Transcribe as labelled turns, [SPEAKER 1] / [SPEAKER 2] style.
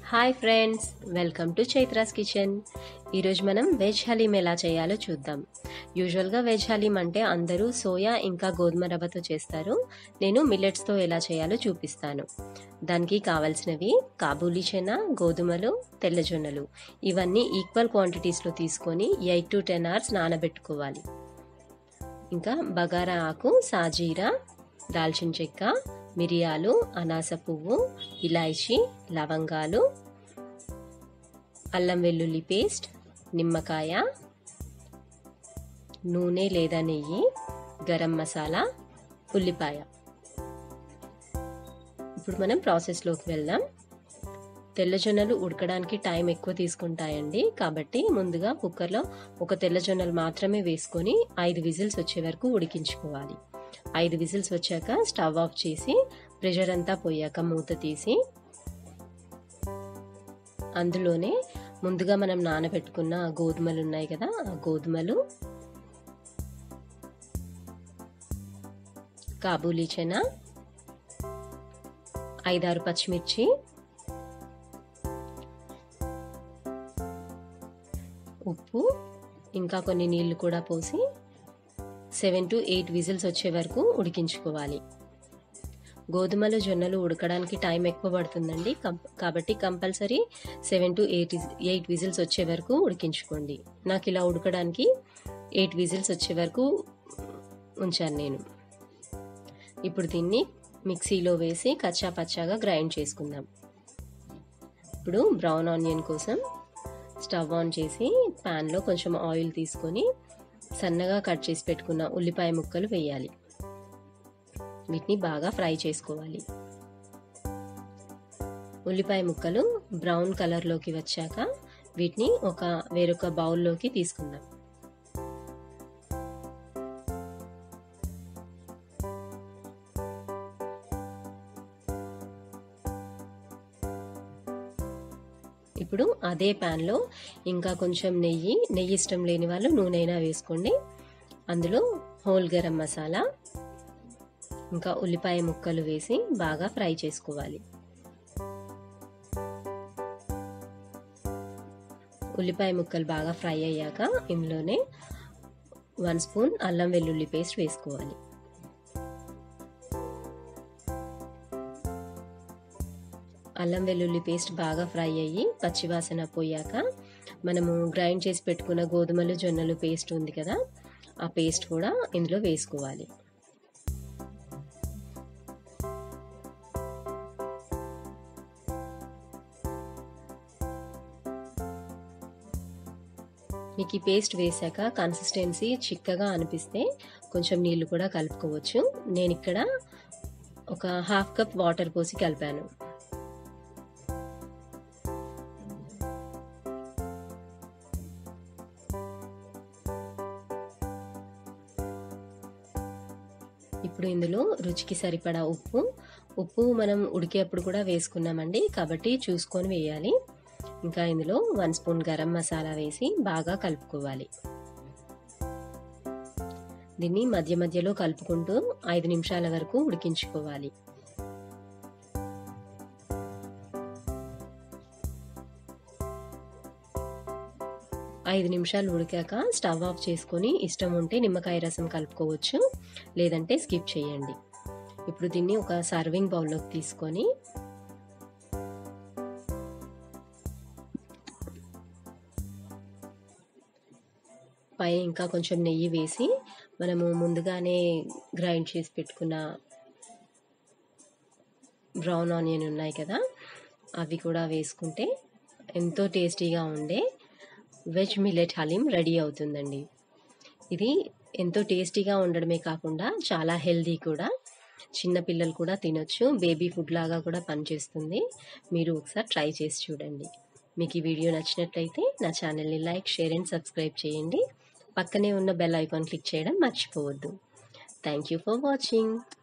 [SPEAKER 1] hi friends welcome to Chaitra's kitchen ఈరోజు మనం veg haleem ఎలా చేయాలో చూద్దాం యూజువల్గా వెజ్ హలీం అంటే అందరూ సోయా ఇంకా గోధుమ రవ్వతో చేస్తారు నేను మిల్లెట్స్తో ఎలా చేయాలో చూపిస్తాను దానికి కావాల్సినవి కాబూలీ చెన గోధుమలు తెల్లజొన్నలు ఇవన్నీ ఈక్వల్ క్వాంటిటీస్లో తీసుకొని ఎయిట్ టు టెన్ అవర్స్ నానబెట్టుకోవాలి ఇంకా బగారా ఆకు సాజీరా దాల్చిన చెక్క మిరియాలు అనాస పువ్వు ఇలాయచి లవంగాలు అల్లం వెల్లుల్లి పేస్ట్ నిమ్మకాయ నూనె లేదా నెయ్యి గరం మసాలా ఉల్లిపాయ ఇప్పుడు మనం ప్రాసెస్లోకి వెళ్దాం తెల్లజొన్నలు ఉడకడానికి టైం ఎక్కువ తీసుకుంటాయండి కాబట్టి ముందుగా కుక్కర్లో ఒక తెల్లజొన్నలు మాత్రమే వేసుకొని ఐదు విజిల్స్ వచ్చే వరకు ఉడికించుకోవాలి ఐదు విజిల్స్ వచ్చాక స్టవ్ ఆఫ్ చేసి ప్రెషర్ అంతా పోయాక మూత తీసి అందులోనే ముందుగా మనం నానబెట్టుకున్న గోధుమలు ఉన్నాయి కదా ఆ గోధుమలు కాబూలీ చెన ఐదారు పచ్చిమిర్చి ఉప్పు ఇంకా కొన్ని నీళ్లు కూడా పోసి సెవెన్ టు ఎయిట్ విజిల్స్ వచ్చే వరకు ఉడికించుకోవాలి గోధుమలు జొన్నలు ఉడకడానికి టైం ఎక్కువ పడుతుందండి కాబట్టి compulsory seven to eight eight whistles వచ్చే వరకు ఉడికించుకోండి నాకు ఇలా ఉడకడానికి ఎయిట్ విజిల్స్ వచ్చే వరకు ఉంచాను నేను ఇప్పుడు దీన్ని మిక్సీలో వేసి కచ్చా పచ్చాగా గ్రైండ్ చేసుకుందాం ఇప్పుడు బ్రౌన్ ఆనియన్ కోసం స్టవ్ ఆన్ చేసి ప్యాన్లో కొంచెం ఆయిల్ తీసుకొని సన్నగా కట్ చేసి పెట్టుకున్న ఉల్లిపాయ ముక్కలు వేయాలి వీటిని బాగా ఫ్రై చేసుకోవాలి ఉల్లిపాయ ముక్కలు బ్రౌన్ కలర్లోకి వచ్చాక వీటిని ఒక వేరొక బౌల్లోకి తీసుకుందాం ఇప్పుడు అదే ప్యాన్లో ఇంకా కొంచెం నెయ్యి నెయ్యి ఇష్టం లేని వాళ్ళు నూనెైనా వేసుకోండి అందులో హోల్ గరం మసాలా ఇంకా ఉల్లిపాయ ముక్కలు వేసి బాగా ఫ్రై చేసుకోవాలి ఉల్లిపాయ ముక్కలు బాగా ఫ్రై అయ్యాక ఇందులోనే వన్ స్పూన్ అల్లం వెల్లుల్లి పేస్ట్ వేసుకోవాలి అల్లం వెల్లుల్లి పేస్ట్ బాగా ఫ్రై అయ్యి పచ్చివాసన పోయాక మనము గ్రైండ్ చేసి పెట్టుకున్న గోధుమలు జొన్నలు పేస్ట్ ఉంది కదా ఆ పేస్ట్ కూడా ఇందులో వేసుకోవాలి మీకు ఈ పేస్ట్ వేసాక కన్సిస్టెన్సీ చిక్కగా అనిపిస్తే కొంచెం నీళ్లు కూడా కలుపుకోవచ్చు నేను ఇక్కడ ఒక హాఫ్ కప్ వాటర్ పోసి కలిపాను ఇప్పుడు ఇందులో రుచికి సరిపడా ఉప్పు ఉప్పు మనం ఉడికేప్పుడు కూడా వేసుకున్నామండి కాబట్టి చూసుకొని వేయాలి ఇంకా ఇందులో వన్ స్పూన్ గరం మసాలా వేసి బాగా కలుపుకోవాలి దీన్ని మధ్య మధ్యలో కలుపుకుంటూ ఐదు నిమిషాల వరకు ఉడికించుకోవాలి ఐదు నిమిషాలు ఉడికాక స్టవ్ ఆఫ్ చేసుకొని ఇష్టం ఉంటే నిమ్మకాయ రసం కలుపుకోవచ్చు లేదంటే స్కిప్ చేయండి ఇప్పుడు దీన్ని ఒక సర్వింగ్ బౌల్లోకి తీసుకొని పై ఇంకా కొంచెం నెయ్యి వేసి మనము ముందుగానే గ్రైండ్ చేసి పెట్టుకున్న బ్రౌన్ ఆనియన్ ఉన్నాయి కదా అవి కూడా వేసుకుంటే ఎంతో టేస్టీగా ఉండే వెజ్ మిల్లెట్ హలీం రెడీ అవుతుందండి ఇది ఎంతో టేస్టీగా ఉండడమే కాకుండా చాలా హెల్దీ కూడా చిన్న పిల్లలు కూడా తినొచ్చు బేబీ ఫుడ్ లాగా కూడా పనిచేస్తుంది మీరు ఒకసారి ట్రై చేసి చూడండి మీకు ఈ వీడియో నచ్చినట్లయితే నా ఛానల్ని లైక్ షేర్ అండ్ సబ్స్క్రైబ్ చేయండి పక్కనే ఉన్న బెల్ ఐకాన్ క్లిక్ చేయడం మర్చిపోవద్దు థ్యాంక్ యూ ఫర్ వాచింగ్